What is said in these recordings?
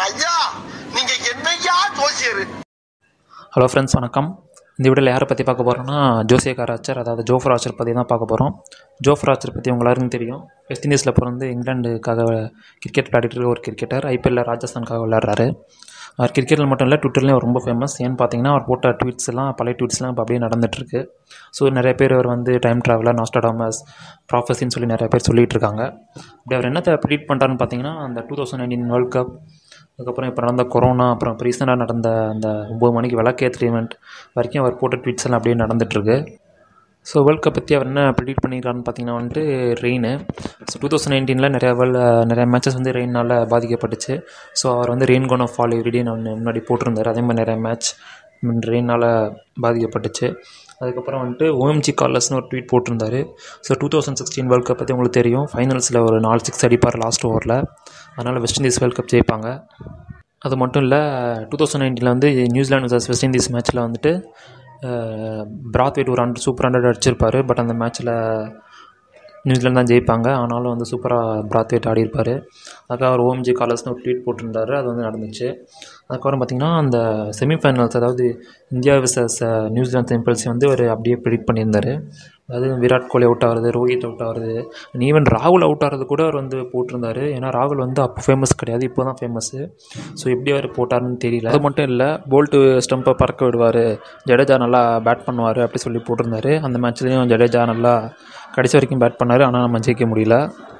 ஐயா நீங்க என்னையா ஜோசியரு ஹலோ ஃப்ரெண்ட்ஸ் வணக்கம் இந்த வீடியோவில் யாரை பற்றி பார்க்க போகிறோம்னா ஜோசியக்கார ஆச்சர் அதாவது ஜோஃபர் ஆச்சர் பற்றி தான் பார்க்க போகிறோம் ஜோஃபர் ஆச்சர் பற்றி உங்க எல்லாருக்கும் தெரியும் வெஸ்ட் இண்டீஸில் பிறந்து இங்கிலாந்துக்காக கிரிக்கெட் விளையாடிட்டு இருக்க ஒரு கிரிக்கெட்டர் ஐபிஎல்ல ராஜஸ்தானுக்காக விளையாடுறாரு அவர் கிரிக்கெட்டில் மட்டும் இல்லை ட்விட்டர்லேயும் ரொம்ப ஃபேமஸ் ஏன்னு பார்த்தீங்கன்னா அவர் போட்ட ட்வீட்ஸ் எல்லாம் பழைய ட்வீட்ஸ்லாம் இப்போ அப்படியே நடந்துட்டுருக்கு ஸோ நிறைய பேர் அவர் வந்து டைம் ட்ராவலர் நாஸ்டாடாமஸ் ப்ராஃபஸின்னு சொல்லி நிறைய பேர் சொல்லிட்டு இருக்காங்க இப்படி அவர் என்னத்தை ப்ரிடிக்ட் பண்ணுறாருன்னு பார்த்தீங்கன்னா அந்த two thousand nineteen world cup அதுக்கப்புறம் இப்போ நடந்த கொரோனா அப்புறம் இப்போ ரீசெண்டாக நடந்த அந்த ஒம்பது மணிக்கு விளக்கேற்று ஈவெண்ட் வரைக்கும் அவர் போட்ட ட்வீட்ஸ் எல்லாம் அப்படியே நடந்துட்டுருக்கு ஸோ வேர்ல்ட் கப் பற்றி அவர் என்ன ப்ரிடிக்ட் பண்ணியிருக்காருன்னு பார்த்தீங்கன்னா வந்துட்டு ரெயின் ஸோ டூ தௌசண்ட் நைன்டீனில் நிறைய வேர்ல்டு நிறைய மேட்சஸ் வந்து ரெயினால் பாதிக்கப்பட்டுச்சு ஸோ அவர் வந்து ரெயின் கோன் ஆஃப் ஃபால் எவ்ரிடேன்னு ஒன்று முன்னாடி போட்டிருந்தார் அதே மாதிரி நிறைய மேட்ச் ரெயினால் பாதிக்கப்பட்டுச்சு அதுக்கப்புறம் வந்துட்டு ஓஎம்ஜி கார்லஸ்னு ஒரு ட்வீட் போட்டிருந்தாரு so two thousand sixteen world cup பற்றி உங்களுக்கு தெரியும் ஃபைனல்ஸில் ஒரு நாலு சிக்ஸ் அடிப்பார் லாஸ்ட் ஓவரில் அதனால் வெஸ்ட் இண்டீஸ் வேர்ல்ட் கப் ஜெயிப்பாங்க அது மட்டும் இல்லை டூ தௌசண்ட் நைன்டீனில் வந்து நியூசிலாந்து வர்சஸ் வெஸ்ட் இண்டீஸ் மேட்ச்சில் வந்துட்டு பிராத்வேட் ஒரு ஹண்ட்ரட் சூப்பர் ஹண்ட்ரட் அடிச்சிருப்பார் பட் அந்த மேட்ச்சில் நியூசிலாந்து தான் ஜெயிப்பாங்க ஆனாலும் வந்து சூப்பராக பிராத்வேட் ஆடியிருப்பார் அதுக்காக அவர் ஓஎம்ஜி காலர்ஸ்னு ஒரு ட்வீட் போட்டிருந்தாரு அது வந்து நடந்துச்சு அதுக்கப்புறம் பார்த்திங்கன்னா அந்த செமிஃபைனல்ஸ் அதாவது இந்தியா விசஸ் நியூசிலாந்து டெம்பிள்ஸ் வந்து அவர் அப்படியே ப்ரிடிக்ட் பண்ணியிருந்தார் அதாவது விராட் கோலி அவுட் ஆகிறது ரோஹித் அவுட் ஆகிறது ஈவன் ராகுல் அவுட் ஆகிறது கூட அவர் வந்து போட்டிருந்தாரு ஏன்னா ராகுல் வந்து அப்போ ஃபேமஸ் கிடையாது இப்போ தான் ஃபேமஸ்ஸு ஸோ எப்படி அவர் போட்டாருன்னு தெரியல அது மட்டும் இல்லை போல்ட்டு ஸ்டம்பை பறக்க விடுவார் ஜடேஜா நல்லா பேட் பண்ணுவார் அப்படி சொல்லி போட்டிருந்தாரு அந்த மேட்ச்லேயும் ஜடேஜா நல்லா கடைசி வரைக்கும் பேட் பண்ணார் ஆனால் நம்ம ஜெயிக்க முடியல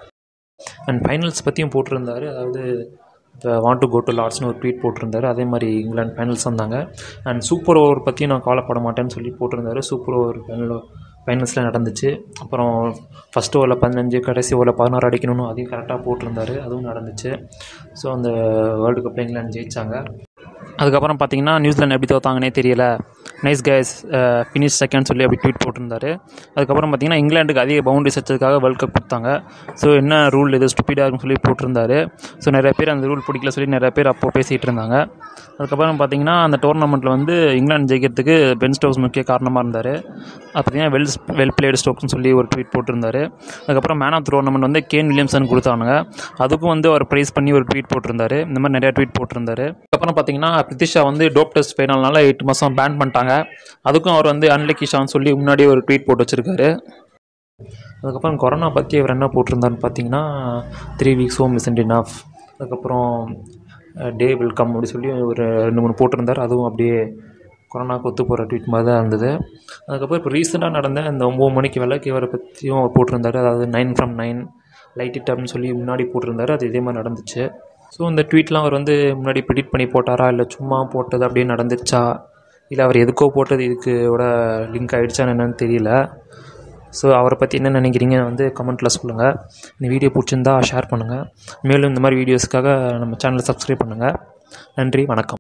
அண்ட் ஃபைனல்ஸ் பற்றியும் போட்டிருந்தாரு அதாவது இப்போ வாண்ட் டு கோ டு லார்ட்ஸ்னு ஒரு ட்வீட் போட்டிருந்தாரு அதே மாதிரி இங்கிலாந்து ஃபைனல்ஸ் வந்தாங்க அண்ட் சூப்பர் ஓவர் பற்றியும் நான் கவலைப்பட மாட்டேன்னு சொல்லி போட்டிருந்தாரு சூப்பர் ஓவர் ஃபைனல் ஃபைனல்ஸில் நடந்துச்சு அப்புறம் ஃபஸ்ட் ஓவரில் பதினஞ்சு கடைசி ஓவரில் பதினாறு அடிக்கணும்னு அதையும் கரெக்டாக போட்டிருந்தாரு அதுவும் நடந்துச்சு ஸோ அந்த வேர்ல்டு கப்பில் இங்கிலாந்து ஜெயித்தாங்க அதுக்கப்புறம் பார்த்தீங்கன்னா நியூசிலாந்து எப்படி தோத்தாங்கன்னே தெரியல நைஸ் கைஸ் ஃபினிஷ் செகண்ட் சொல்லி அப்படி ட்வீட் போட்டிருந்தாரு அதுக்கப்புறம் பார்த்தீங்கன்னா இங்கிலாந்துக்கு அதிக பவுண்டரிஸ் வச்சதுக்காக வேர்ல்ட் கப் கொடுத்தாங்க ஸோ என்ன ரூல் இது ஸ்டூப்பிடாக இருக்குன்னு சொல்லி போட்டிருந்தாரு ஸோ நிறைய பேர் அந்த ரூல் பிடிக்கல சொல்லி நிறைய பேர் அப்போது பேசிகிட்டு இருந்தாங்க அதுக்கப்புறம் பார்த்தீங்கன்னா அந்த டோர்னமெண்ட்டில் வந்து இங்கிலாந்து ஜெயிக்கிறதுக்கு பென் ஸ்டோக்ஸ் முக்கிய காரணமாக இருந்தார் அது பார்த்தீங்கன்னா வெல் வெல் பிளேடு ஸ்டோக்ஸ்னு சொல்லி ஒரு ட்வீட் போட்டிருந்தாரு அதுக்கப்புறம் மேன் ஆஃப் டோர்னமெண்ட் வந்து கேன் வில்லியம்சன் கொடுத்தாங்க அதுக்கும் வந்து அவர் ப்ரைஸ் பண்ணி ஒரு ட்வீட் போட்டிருந்தாரு இந்த மாதிரி நிறையா ட்வீட் போட்டிருந்தாரு அதுக்கப்புறம் பார்த்தீங்கன்னா பிரித்திஷா வந்து டோப் டெஸ்ட் ஃபைனல்னால எட்டு மாதம் பேன் பண்ணிட்டாங்க அதுக்கும் அவர் வந்து அன்லக்கி ஷான்னு சொல்லி முன்னாடியே ஒரு ட்வீட் போட்டு வச்சிருக்காரு அதுக்கப்புறம் கொரோனா பற்றி அவர் என்ன போட்டிருந்தாருன்னு பார்த்தீங்கன்னா three weeks home is enough அதுக்கப்புறம் டே வெல்கம் அப்படி சொல்லி ஒரு ரெண்டு மூணு போட்டிருந்தார் அதுவும் அப்படியே கொரோனாக்கு ஒத்து போகிற ட்வீட் மாதிரி தான் இருந்தது அதுக்கப்புறம் இப்போ ரீசெண்டாக நடந்த இந்த ஒம்பது மணிக்கு விளக்கு இவரை பற்றியும் அவர் போட்டிருந்தாரு அதாவது nine from nine light it அப்படின்னு சொல்லி முன்னாடி போட்டிருந்தாரு அது இதே மாதிரி நடந்துச்சு ஸோ இந்த ட்வீட்லாம் அவர் வந்து முன்னாடி ப்ரிடிக்ட் பண்ணி போட்டாரா இல்லை சும்மா போட்டது அப்படியே நடந்துச்சா இல்லை அவர் எதுக்கோ போட்டது இதுக்கு விட லிங்க் ஆகிடுச்சான்னு என்னன்னு தெரியல ஸோ அவரை பற்றி என்ன நினைக்கிறீங்க வந்து கமெண்ட்டில் சொல்லுங்கள் இந்த வீடியோ பிடிச்சிருந்தா ஷேர் பண்ணுங்கள் மேலும் இந்த மாதிரி வீடியோஸ்க்காக நம்ம சேனலை சப்ஸ்கிரைப் பண்ணுங்கள் நன்றி வணக்கம்